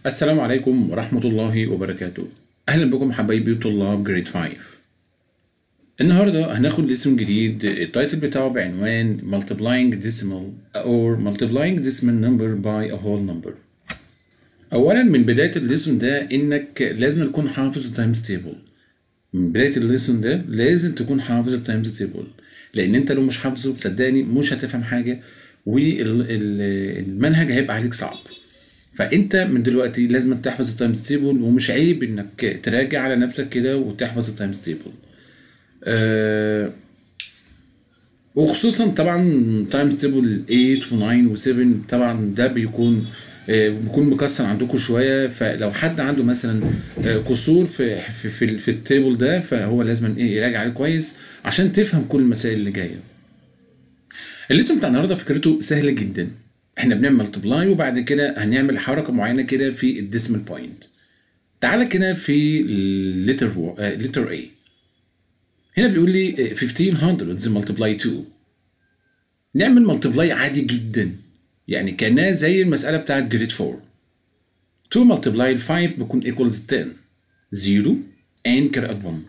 السلام عليكم ورحمة الله وبركاته أهلا بكم حبايبي طلاب جريد 5 النهاردة هناخد ليسون جديد التايتل بتاعه بعنوان multiplying decimal or multiplying decimal number by a whole number أولا من بداية الليسون ده إنك لازم تكون حافظ التايمز تيبل من بداية الليسون ده لازم تكون حافظ التايمز تيبل لأن أنت لو مش حافظه صدقني مش هتفهم حاجة والمنهج هيبقى عليك صعب فانت من دلوقتي لازم تحفظ التايمز تيبل ومش عيب انك تراجع على نفسك كده وتحفظ التايمز تيبل آه وخصوصا طبعا تايمز تيبل 8 و9 و7 طبعا ده بيكون آه بيكون مكسر عندكم شويه فلو حد عنده مثلا آه قصور في في في, في التيبل ده فهو لازم ايه يراجع عليه كويس عشان تفهم كل المسائل اللي جايه الليسون بتاع النهارده فكرته سهله جدا احنا بنعمل ملتبلاي وبعد كده هنعمل حركه معينه كده في الديسمال بوينت تعالى كده في لتر لتر A هنا بيقول لي 1500 ملتبلاي 2 نعمل ملتبلاي عادي جدا يعني كانها زي المساله بتاعت جريد 4 2 ملتبلاي 5 بيكون ايكوالز 10 0 انكر اب 1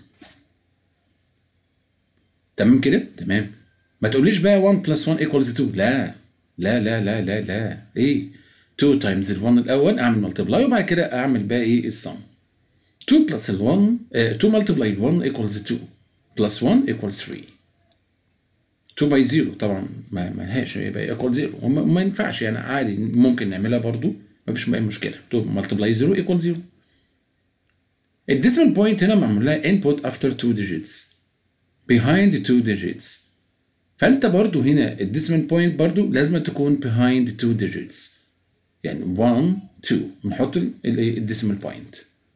تمام كده تمام ما تقوليش بقى 1 بلس 1 ايكوالز 2 لا لا لا لا لا لا ايه 2 تايمز ال 1 الاول اعمل ملتبلاي وبعد كده اعمل بقى ايه السم 2 بلس ال 1 2 ملتبلاي 1 ايكوالز 2 بلس 1 ايكوالز 3 2 باي 0 طبعا ما ما لهاش يبقى ايكوال 0 وما ينفعش يعني عادي ممكن نعملها برضو ما فيش اي مشكله 2 ملتبلاي 0 ايكوال 0 الديسمال بوينت هنا معمول لها input after 2 digits behind 2 digits فانت برضو هنا الديسمال بوينت برضو لازم تكون behind two digits يعني 1 2 بنحط الديسمال بوينت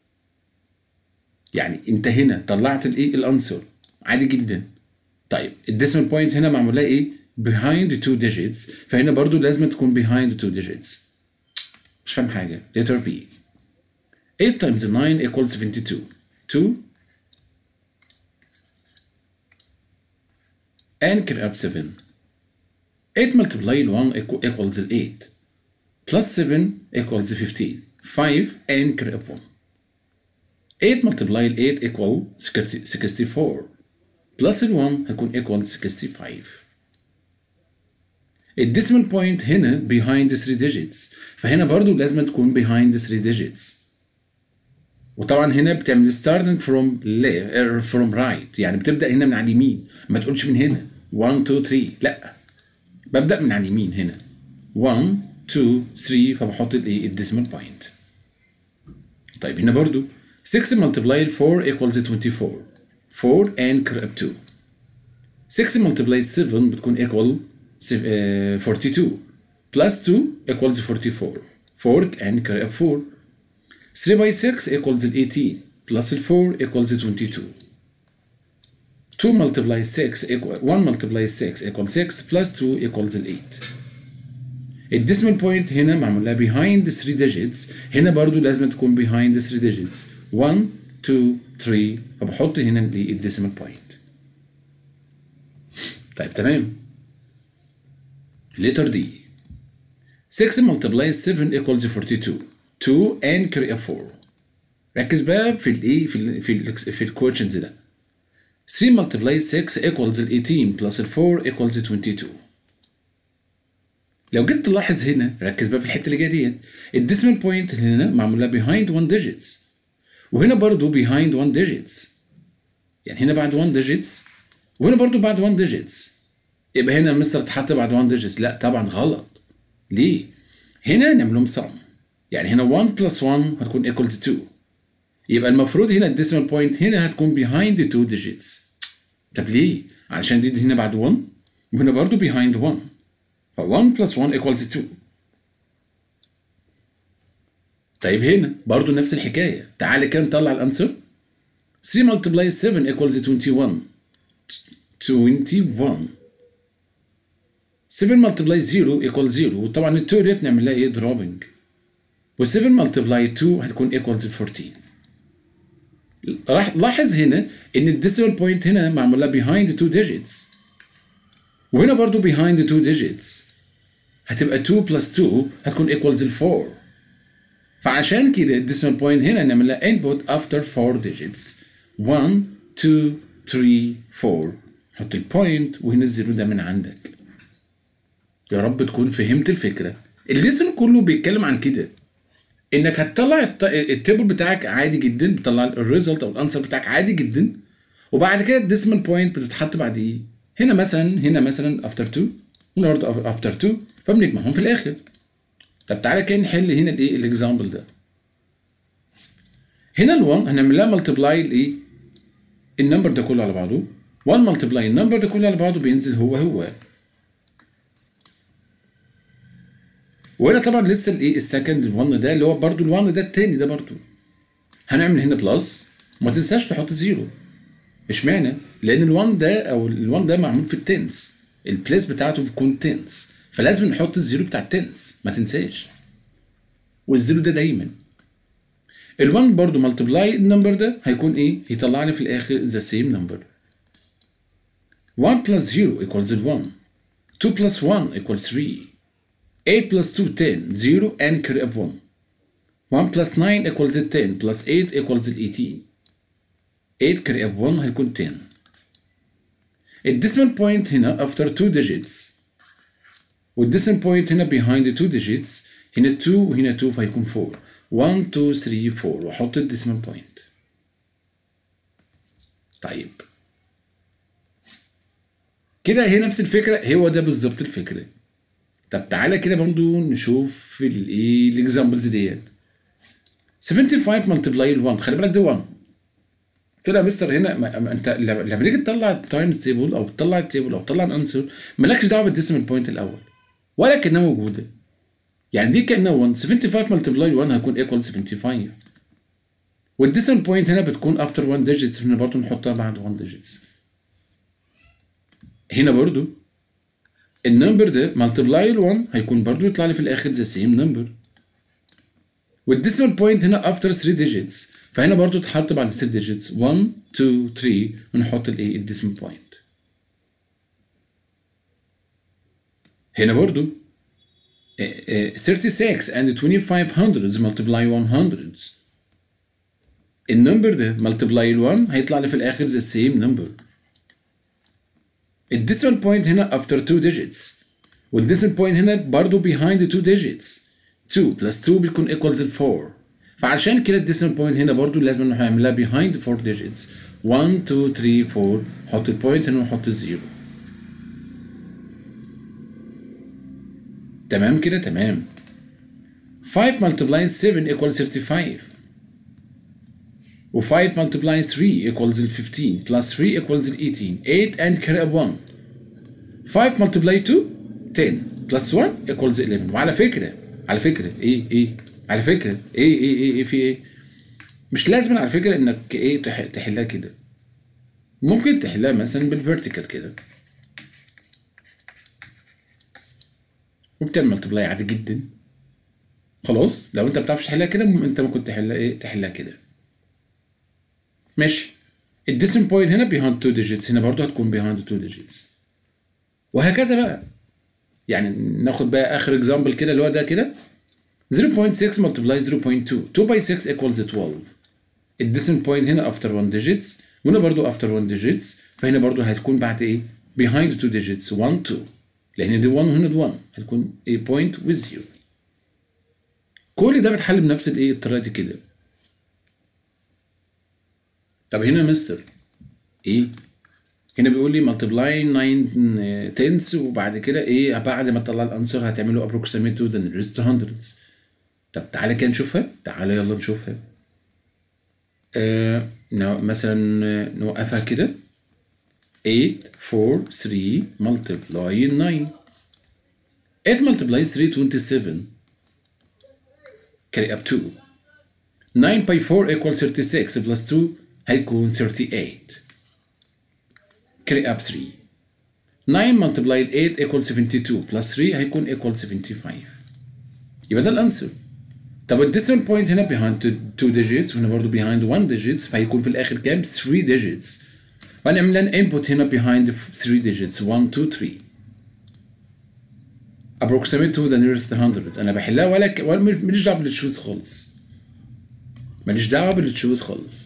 يعني انت هنا طلعت الايه الانسر عادي جدا طيب الديسمال بوينت هنا معمول لها ايه behind two digits فهنا برضو لازم تكون behind two digits مش فاهم حاجه letter B 8 times 9 equals 72 2 anchor up 7 8 multiply 1 equals 8 plus 7 equals 15 5 anchor up 1 8 multiply 8 equal 64 plus 1 هيكون equal 65 الديسمال بوينت هنا behind 3 digits فهنا برضو لازم تكون behind 3 digits وطبعا هنا بتعمل starting from left from right يعني بتبدا هنا من على اليمين ما تقولش من هنا 1 2 3 لا ببدا من على اليمين هنا 1 2 3 فبحط الايه الديسمال بوينت طيب هنا برضو 6 multiply 4 equals 24 4 anchor up 2 6 multiply 7 بتكون equal 42 plus 2 equals 44 4 anchor up 4 3 by 6 equals 18 plus 4 equals 22 2 multiply 6 equal 1 multiply 6 equals 6 plus 2 equals 8 الديسمال بوينت هنا معمول لها behind 3 digits هنا برضو لازم تكون behind 3 digits 1 2 3 فبحط هنا الديسمال بوينت طيب تمام letter D 6 multiply 7 equals 42 2 and carry 4 ركز بقى في الايه في ال في ال في الكويشنز ده 3 multiply 6 equals 18 plus 4 equals 22 لو جيت تلاحظ هنا ركز بقى في الحته اللي جايه ديت الديسمال بوينت هنا معموله behind 1 digits وهنا برضو behind 1 digits يعني هنا بعد 1 digits وهنا برضو بعد 1 digits يبقى هنا مستر اتحط بعد 1 digits لا طبعا غلط ليه؟ هنا نعملهم sum يعني هنا 1 plus 1 هتكون equals 2 يبقى المفروض هنا الديسمال بوينت هنا هتكون behind 2 digits طب ليه؟ علشان دي هنا بعد 1 وهنا برضو behind 1 ف 1 plus 1 equals 2 طيب هنا برضو نفس الحكاية تعالى كده نطلع الانسر 3 multiply 7 equals 21 21 7 multiply 0 equals 0 وطبعا ال 2 ديت نعمل لها ايه دروبنج و 7 multiply 2 هتكون equals 14 راح لاحظ هنا ان الديسيمال بوينت هنا معمول لها behind 2 digits وهنا برضو behind 2 digits هتبقى 2 plus 2 هتكون equals 4 فعشان كده الديسيمال بوينت هنا نعمل لها انبوت افتر 4 digits 1 2 3 4 حط البوينت وهنا الزيرو ده من عندك يا رب تكون فهمت الفكره الليسن كله بيتكلم عن كده انك هتطلع الت- التيبل بتاعك عادي جدا بتطلع الريزلت او الانسر بتاعك عادي جدا وبعد كده الديسيمال بوينت بتتحط بعد ايه هنا مثلا هنا مثلا افتر 2 هنا برضه افتر 2 فبنجمعهم في الاخر طب تعالى كده نحل هنا الايه الاكزامبل ده هنا ال1 هنعمل لها ملتبلاي الايه النمبر ده كله على بعضه 1 ملتبلاي النمبر ده كله على بعضه بينزل هو هو وهنا طبعا لسه الايه السكند ال1 ده اللي هو برضه ال1 ده التاني ده برضه هنعمل هنا بلس وما تنساش تحط زيرو اشمعنى؟ لان ال1 ده او ال1 ده معمول في التنس البليس بتاعته بتكون تنس فلازم نحط الزيرو بتاع التنس ما تنساش والزيرو ده دايما ال1 برضه ملتبلاي النمبر ده هيكون ايه؟ هيطلع لي في الاخر ذا سيم نمبر 1 plus 0 equals 1 2 plus 1 equals 3 8 plus 2 10 0 and carry up 1 1 plus 9 equals 10 plus 8 equals 18 8 carry up 1 هيكون 10 الديسيمال بوينت هنا after 2 digits والديسيمال بوينت هنا behind the 2 digits هنا 2 وهنا 2 فهيكون 4 1 2 3 4 واحط الديسيمال بوينت طيب كده هي نفس الفكره هو ده بالظبط الفكره طب تعالى كده برضو نشوف الايه الاكزامبلز ديت 75 ملتبلاي 1 خلي بالك ده 1 كده يا مستر هنا ما ما انت لما لما تيجي تطلع التايمز تيبل او تطلع التيبل او تطلع الانسر مالكش دعوه بالديسيمال بوينت الاول ولا كانها موجوده يعني دي كانها 1 75 ملتبلاي 1 هيكون ايكوال 75 والديسيمال بوينت هنا بتكون افتر 1 ديجيتس هنا برضه نحطها بعد 1 ديجيتس هنا برضو النمبر ده ملتبلاي ال 1 هيكون برضو يطلع لي في الاخر ذا سيم نمبر والديسيمال بوينت هنا افتر 3 ديجيتس فهنا برضو تحط بعد 3 ديجيتس 1 2 3 ونحط الايه الديسيمال بوينت هنا برضو آه، آه، 36 and 25 hundreds multiply 100 النمبر ده ملتبلاي ال 1 هيطلع لي في الاخر ذا سيم نمبر الديسيمال بوينت هنا after 2 digits والديسيمال بوينت هنا برضو behind the 2 digits 2 plus 2 بيكون equals 4 فعشان كده الديسيمال بوينت هنا برضو لازم نعملها behind 4 digits 1 2 3 4 حط البوينت هنا ونحط الزيرو تمام كده تمام 5 multiplying 7 equals 35 و 5 multiplying 3 equals ال 15 plus 3 equals ال 18 8 and carry up 1 5 multiply 2 10 plus 1 equals 11 وعلى فكرة على فكرة ايه ايه على فكرة ايه ايه ايه, إيه في ايه مش لازم على فكرة انك ايه تح- تحلها كده ممكن تحلها مثلا بالفيرتيكال كده وبتعمل ملتبلاي عادي جدا خلاص لو انت بتعرفش تحلها كده انت ممكن تحلها ايه تحلها كده ماشي الديسيم بوينت هنا behind 2 digits هنا برضو هتكون behind 2 digits وهكذا بقى يعني ناخد بقى اخر اكزامبل كده اللي هو ده كده 0.6 multiply 0.2 2 by 6 equals 12 الديسيم بوينت هنا after 1 digits وهنا برضو after 1 digits فهنا برضو هتكون بعد ايه behind 2 digits 1 2 لان دي 1 وهنا دي 1 هتكون ايه point with 0 كل ده بيتحل بنفس الايه الطريقه دي كده طب هنا يا مستر ايه هنا بيقول لي multiply 9 تنس وبعد كده ايه بعد ما تطلع الانسر هتعمله approximate to the nearest hundreds طب تعالى كده نشوفها تعالى يلا نشوفها آه نو- مثلا آه، نوقفها كده 8 4 3 multiply 9 8 multiply 3 27 carry up 2 9 by 4 equals 36 plus 2 هيكون 38 carry up 3 9 multiplied 8 equals 72 plus 3 هيكون equals 75 يبقى ده الانسر طب الديسيمال بوينت هنا behind 2 digits وهنا برضه behind 1 digits فهيكون في الاخر كام 3 digits فهنعمل لنا input هنا behind 3 digits 1 2 3 approximate to the nearest hundreds انا بحلها ولا ك... ولا مش- ماليش دعوه بالتشوز خالص ماليش دعوه بالتشوز خالص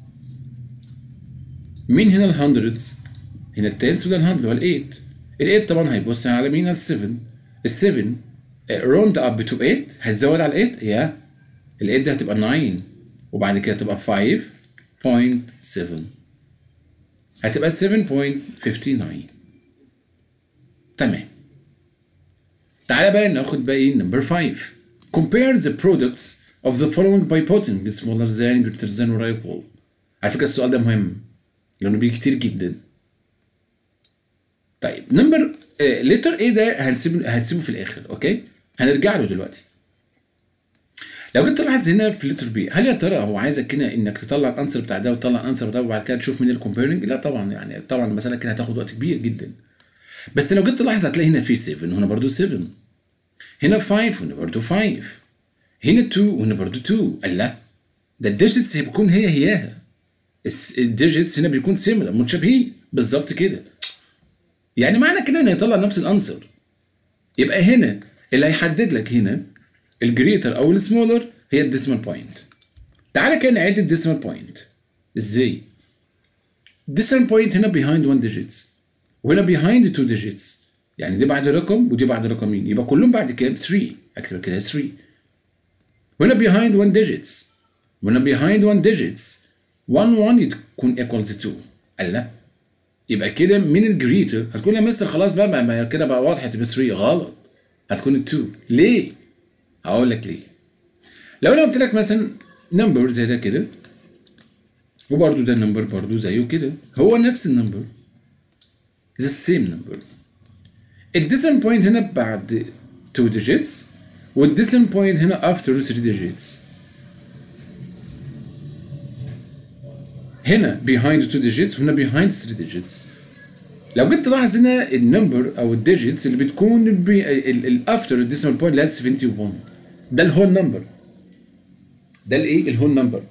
مين هنا الهندردز هنا التنس وده الهندرد ولا الايت الايت طبعا هيبص على مين على السفن السفن روند اب تو 8 هتزود على الايت يا الايت دي هتبقى 9 وبعد كده تبقى 5.7 هتبقى 7.59 تمام تعالى بقى ناخد بقى ايه نمبر 5 compare the products of the following by putting smaller than greater than or equal على فكره السؤال ده مهم لانه بيجي كتير جدا طيب نمبر لتر ايه ده هنسيبه هنسيبه في الاخر اوكي هنرجع له دلوقتي لو جيت تلاحظ هنا في لتر بي هل يا ترى هو عايزك كده انك تطلع الانسر بتاع ده وتطلع الانسر ده وبعد كده تشوف مين الكومبيرنج لا طبعا يعني طبعا المساله كده هتاخد وقت كبير جدا بس لو جيت تلاحظ هتلاقي هنا في 7 وهنا برضو 7 هنا 5 وهنا برضو 5 هنا 2 وهنا برضو 2 قال لا ده الديجيتس بيكون هي هياها الس- الديجيتس هنا بيكون سيميلر متشابهين بالظبط كده يعني معنى كده انه يطلع نفس الانسر يبقى هنا اللي هيحدد لك هنا الجريتر او السمولر هي الديسمال بوينت تعالى كده نعد الديسمال بوينت ازاي الديسمال بوينت هنا behind 1 digits وهنا behind 2 digits يعني دي بعد رقم ودي بعد رقمين يبقى كلهم بعد كام 3 اكتب كده 3 وهنا behind 1 digits وهنا behind 1 digits 1 1 تكون equals 2 قال لا يبقى كده من الجريتر هتكون يا مستر خلاص بقى ما- ما كده بقى واضح تبقى 3 غلط هتكون 2 ليه؟ هقول لك ليه لو انا قلت لك مثلا نمبر زي ده كده وبرده ده نمبر برده زيه كده هو نفس النمبر the same number الديسيمال بوينت هنا بعد 2 digits والديسيمال بوينت هنا after 3 digits هنا behind 2 digits وهنا behind 3 digits لو جيت تلاحظ هنا النمبر او الديجيتس اللي بتكون الافتر الديسيمال بوينت اللي هي 71 ده الهول نمبر ده الايه الهول نمبر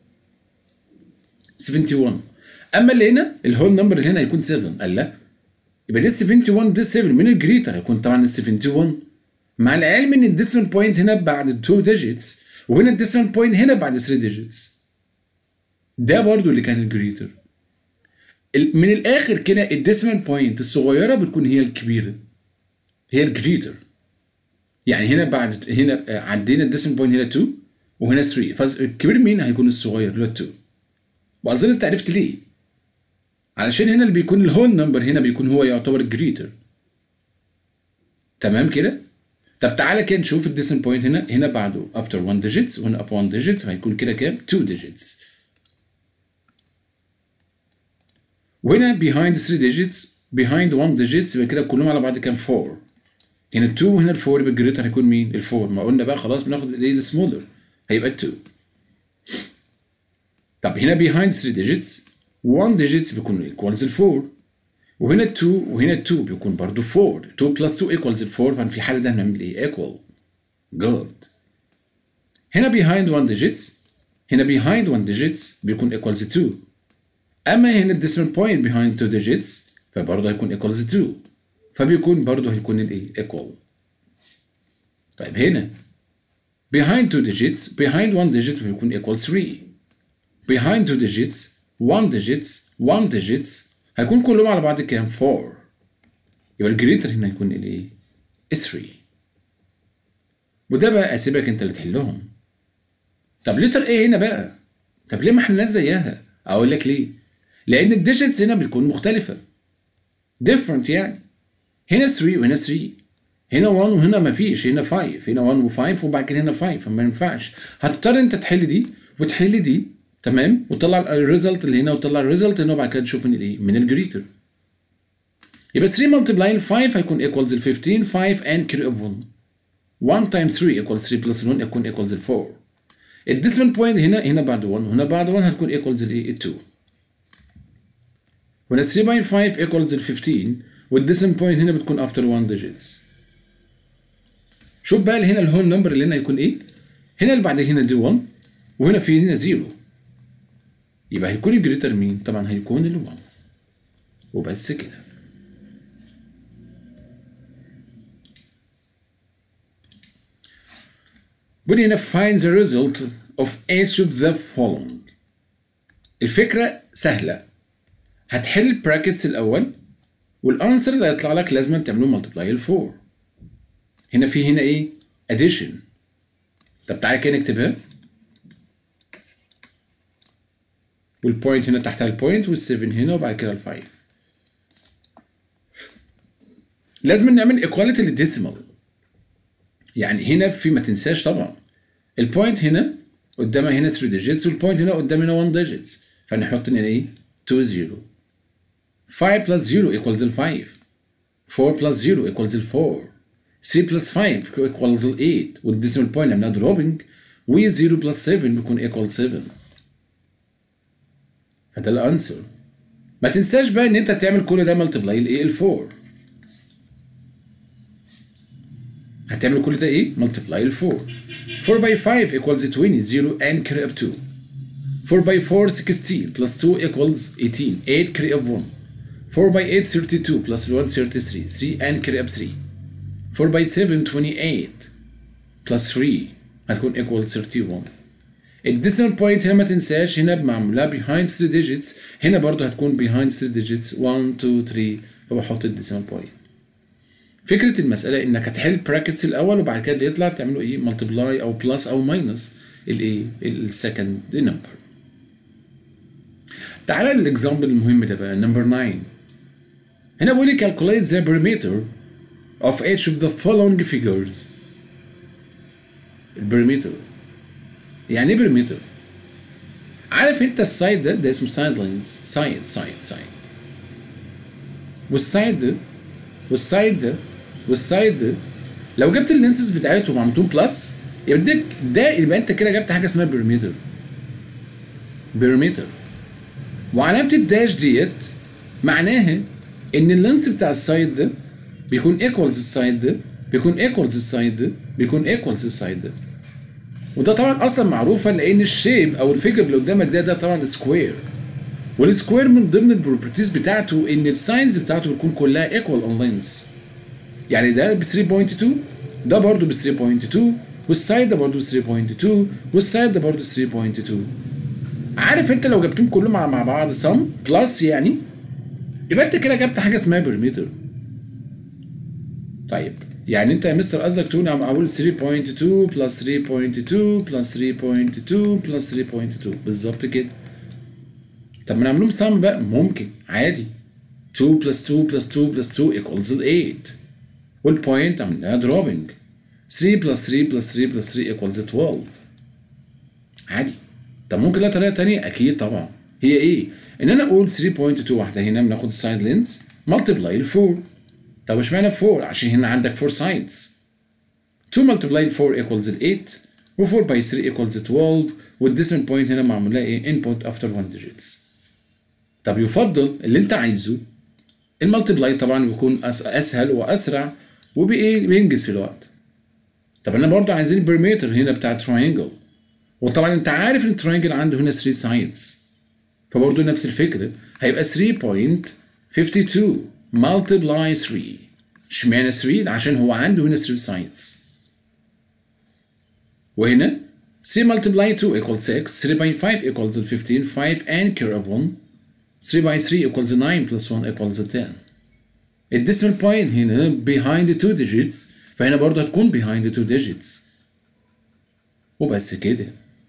71 اما اللي هنا الهول نمبر اللي هنا هيكون 7 قال لا يبقى ده 71 ده 7 من الجريتر هيكون طبعا ال 71 مع العلم ان الديسيمال بوينت هنا بعد 2 ديجيتس وهنا الديسيمال بوينت هنا بعد 3 ديجيتس ده برضو اللي كان الجريتر ال- من الاخر كده الديسيمال بوينت الصغيره بتكون هي الكبيره هي الجريتر يعني هنا بعد هنا آه، عدينا الديسيمال بوينت هنا 2 وهنا 3 فالكبير مين هيكون الصغير اللي هو 2 واظن انت عرفت ليه علشان هنا اللي بيكون الهول نمبر هنا بيكون هو يعتبر الجريتر تمام كده طب تعالى كده نشوف الديسيمال بوينت هنا هنا بعده after 1 digits وهنا upon 1 digits فهيكون كده كام 2 digits وهنا behind 3 digits behind 1 digits يبقى كده كلهم على بعض كام 4 هنا 2 وهنا ال 4 يبقى الجريتر هيكون مين؟ ال 4 ما قلنا بقى خلاص بناخد الايه السمولر هيبقى 2 طب هنا behind 3 digits 1 digits بيكون equals ال 4 وهنا 2 وهنا 2 بيكون برضو 4 2 plus 2 equals ال 4 ففي الحالة ده هنعمل ايه؟ equal good هنا behind 1 digits هنا behind 1 digits بيكون equals 2 اما هنا الديسيمال بوينت behind 2 digits فبرضه هيكون equals 2 فبيكون برضه هيكون الايه equal طيب هنا behind 2 digits behind 1 digit بيكون equal 3 behind 2 digits 1 digits 1 digits هيكون كلهم على بعض كام 4 يبقى الجريتر هنا هيكون الايه 3 وده بقى اسيبك انت اللي تحلهم طب لتر ايه هنا بقى طب ليه ما احنا ناس زيها اقول لك ليه لان الديجيتس هنا بتكون مختلفه different يعني هنا 3 وهنا 3 هنا 1 وهنا ما فيش هنا 5 هنا 1 و5 وبعد كده هنا 5 فما ينفعش هتضطر انت تحل دي وتحل دي تمام وتطلع الريزلت اللي هنا وتطلع الريزلت هنا وبعد كده تشوف من الايه من الجريتر يبقى 3 multiplying 5 هيكون equals ال 15 5 and carry of 1 1 times 3 equals 3 plus 1 يكون equals ال 4 الديسمال بوينت هنا هنا بعد 1 وهنا بعد 1 هتكون equals الايه ال 2 هنا 3.5 equals ال 15 والديسمال بوينت هنا بتكون after 1 digits شوف بقى هنا الهول نمبر اللي هنا هيكون ايه هنا اللي بعد هنا دي 1 وهنا في هنا 0 يبقى هيكون الجريتر مين طبعا هيكون ال 1 وبس كده بيقول هنا find the result of each of the following الفكرة سهلة هتحل البراكتس الأول والانسر اللي هيطلع لك لازم تعمله ملتبلاي ل 4 هنا في هنا ايه؟ addition طب تعالى كده نكتبها والبوينت هنا تحتها البوينت والسيفن هنا وبعد كده الفايف لازم نعمل ايكواليتي للديسيمال يعني هنا في ما تنساش طبعا البوينت هنا قدامها هنا 3 ديجيتس والبوينت هنا قدام هنا 1 ديجيتس فنحط هنا ايه 2 0 5 plus 0 equals ال 5 4 plus 0 equals ال 4 3 plus 5 equals ال 8 والديسيمال بوينت عملناها دروبنج و 0 plus 7 بيكون equal 7 فده الانسر ما تنساش بقى ان انت تعمل كل ده ملتبلاي لايه ال 4 هتعمل كل ده ايه ملتبلاي ال 4 4 by 5 equals 20 0 and carry up 2 4 by 4 16 plus 2 equals 18 8 carry up 1 4 by 8 32 plus 1 33 3 and carry up 3 4 by 7 28 plus 3 هتكون equal 31 الديسيمال بوينت هنا ما تنساش هنا معمولها behind 3 digits هنا برضو هتكون behind 3 digits 1 2 3 فبحط الديسيمال بوينت فكرة المسألة إنك هتحل براكتس الأول وبعد كده اللي يطلع تعمله إيه ملتبلاي أو بلس أو ماينس الإيه السكند نمبر تعالى للإكزامبل المهم ده بقى نمبر 9 هنا بيقول لي calculate the perimeter of each of the following figures البريمتر يعني ايه بريمتر؟ عارف انت السايد ده ده اسمه سايد لينز سايد سايد سايد والسايد ده والسايد ده والسايد ده لو جبت اللينسز بتاعتهم وعملتهم بلس يبقى ده يبقى انت كده جبت حاجه اسمها بريمتر بريمتر وعلامه الداش ديت معناها ان اللينس بتاع السايد ده بيكون ايكوالز السايد ده بيكون ايكوالز السايد ده بيكون ايكوالز السايد ده وده طبعا اصلا معروفه لان الشيب او الفيجر اللي قدامك ده ده طبعا سكوير والسكوير من ضمن البروبرتيز بتاعته ان الساينز بتاعته بتكون كلها ايكوال اون لينس يعني ده ب 3.2 ده برضه ب 3.2 والسايد ده برضه 3.2 والسايد ده برضه 3.2 عارف انت لو جبتهم كلهم مع, مع بعض سم بلس يعني يبقى انت كده جبت حاجه اسمها بريمتر طيب يعني انت يا مستر قصدك تقول انا اقول 3.2 بلس 3.2 بلس 3.2 بلس 3.2 بالظبط كده طب ما نعملهم سم بقى ممكن عادي 2 بلس 2 بلس 2 بلس 2 equals 8 والبوينت عملناها دروبنج 3 بلس 3 بلس 3 بلس 3 equals 12 عادي طب ممكن لها طريقه ثانيه اكيد طبعا هي ايه ان انا اقول 3.2 واحده هنا بناخد السايد لينز ملتبلاي ل 4 طب اشمعنى 4 عشان هنا عندك 4 سايدز 2 multiply 4 equals 8 و 4 by 3 equals 12 والديسيمال بوينت هنا معمول لها ايه input after 1 digits طب يفضل اللي انت عايزه المالتبلاي طبعا بيكون اسهل واسرع وبايه بينجز في الوقت طب انا برضو عايزين البريمتر هنا بتاع تراينجل وطبعا انت عارف ان التراينجل عنده هنا 3 سايدز فبرضو نفس الفكره هيبقى 3.52 multiply 3 اشمعنى 3 عشان هو عنده هنا 3 سايدز وهنا 3 multiply 2 equals 6 3 by 5 equals 15 5 and carry of 1 3 by 3 equals 9 plus 1 equals 10 الديسمال بوينت هنا behind the two digits فهنا برضه هتكون behind the two digits وبس كده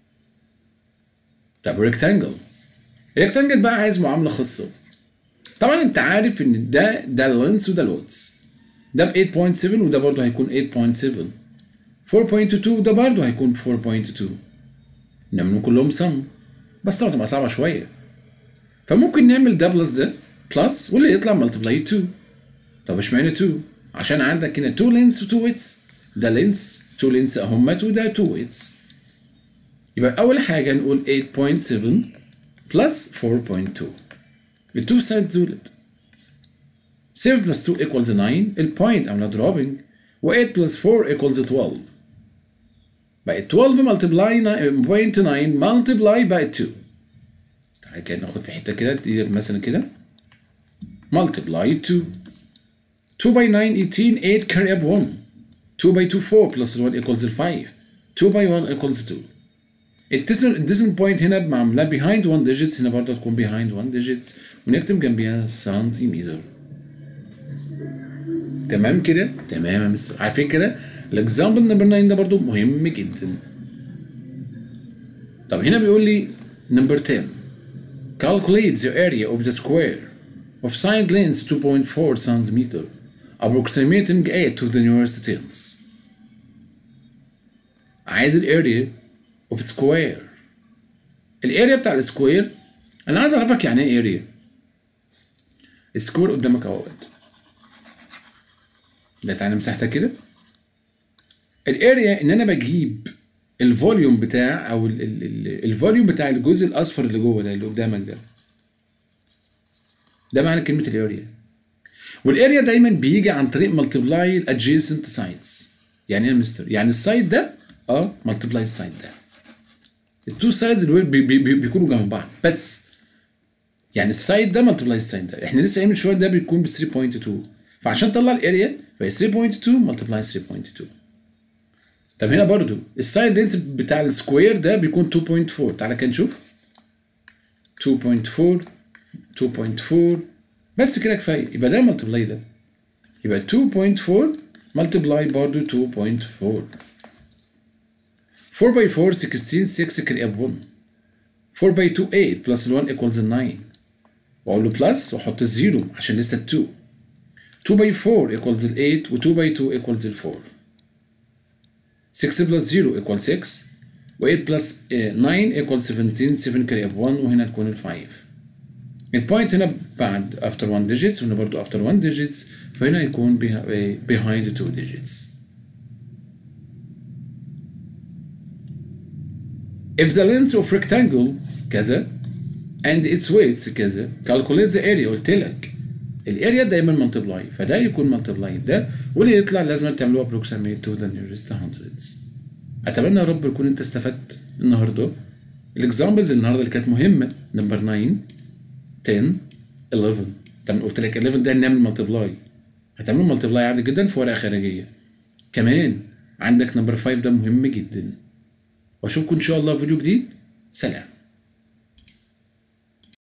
طب ريكتانجل الريكتانجل بقى عايز معامله خاصه طبعا انت عارف ان ده ده اللينس وده الويدث ده ب 8.7 وده برضه هيكون 8.7 4.22 وده برضه هيكون 4.2 نعملهم كلهم سم بس طبعا تبقى صعبه شويه فممكن نعمل ده بلس ده بلس واللي يطلع ملتبلاي 2 طب اشمعنى 2 عشان عندك هنا 2 لينس و 2 ويتس ده لينس 2 لينس اهمت وده 2 ويتس يبقى اول حاجه نقول 8.7 بلس 4.2 التو سايدز دولت 7 بلس 2 equals 9 البوينت عملنا دروبنج و 8 بلس 4 equals 12 بقت 12 ملتبلاي بوينت 9 ملتبلاي بقت 2 تعالى كده ناخد في حته كده دي مثلا كده ملتبلاي 2 2 by 9 18 8 carry up 1 2 by 2 4 plus 1 equals 5 2 باي 1 equals 2 الديسيمال الديسيمال بوينت هنا معموله behind 1 digits هنا برضه تكون behind 1 digits ونكتب جنبيها سنتيمتر تمام كده تمام يا مستر عارفين كده الاكزامبل نمبر 9 ده برضه مهم جدا طب هنا بيقول لي نمبر 10 calculate the area of the square of side length 2.4 cm approximating 8 to the nearest tenths عايز الاريا اوف سكوير الاريا بتاع السكوير انا عايز اعرفك يعني ايه اريا السكوير قدامك اهوت ده تعالى مساحتها كده الاريا ان انا بجيب الفوليوم بتاع او ال- ال- ال- الفوليوم بتاع الجزء الاصفر اللي جوه ده اللي قدامك ده ده معنى كلمه الاريا والاريا دايما بيجي عن طريق ملتبلاي الادجيسنت سايدز يعني ايه يا مستر يعني السايد ده اه ملتبلاي السايد ده التو سايدز اللي بي بي بي بيكونوا جنب بعض بس يعني السايد ده ملتبلاي السايد ده احنا لسه قايل من شويه ده بيكون ب 3.2 فعشان تطلع الاريا فهي 3.2 ملتبلاي 3.2 طب هنا برضو السايد لينس بتاع السكوير ده بيكون 2.4 تعالى كده نشوف 2.4 2.4 بس كده كفايه يبقى ده ملتبلاي ده يبقى 2.4 ملتبلاي برضو 2.4 4 by 4 16 6 كريب 1 4 by 2 8 plus 1 equals 9 واقول له بلس واحط الزيرو عشان لسه 2 2 by 4 equals 8 و 2 by 2 equals 4 6 plus 0 equals 6 و 8 plus eh, 9 equals 17 7 كريب 1 وهنا تكون ال 5 البوينت هنا بعد after 1 digits وهنا برضو after 1 digits فهنا يكون behi- eh, behind 2 digits If the length of rectangle كذا and its weights كذا calculate the area قلت لك الاريا دايما ملتبلاي فده يكون ملتبلاي ده واللي يطلع لازم تعملوه approximate to the nearest hundreds اتمنى يا رب يكون انت استفدت النهارده الاكزامبلز النهارده اللي كانت مهمه نمبر 9 10 11 طب قلت لك 11 ده نعمل ملتبلاي هتعملوا ملتبلاي عادي جدا في ورقه خارجيه كمان عندك نمبر 5 ده مهم جدا واشوفكم ان شاء الله في فيديو جديد سلام